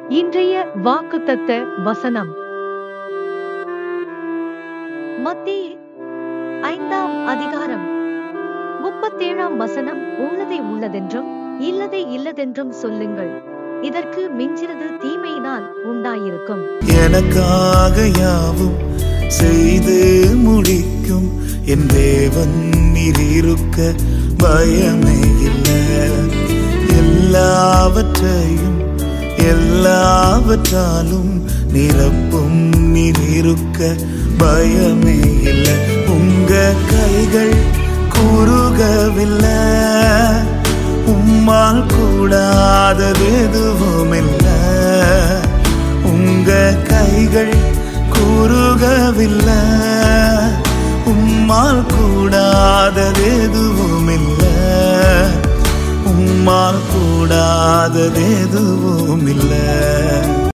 இன்றைய வாக்குத்தத்த வசனம் மத்திய ஐந்தாம் அதிகாரம் முப்பத்தேழாம் வசனம் உள்ளதை உள்ளதென்றும் இல்லதை இல்லதென்றும் சொல்லுங்கள் இதற்கு மிஞ்சிறது தீமையினால் உண்டாயிருக்கும் எனக்காக யாவும் செய்து முடிக்கும் என் தேவன் நீர் இருக்க பயமே இல்லை எல்லாவற்றையும் எல்லாவற்றாலும் நிரப்பும் நீர் இருக்க பயமே இல்லை உங்க கைகள் குறுகவில்லை உம்மால் கூடாதது எதுவும் இல்லை உங்க கைகள் குறுகவில்லை உம்மால் கூடாதது எதுவும் இல்லை உம்மால் கூடாதது எதுவும் இல்லை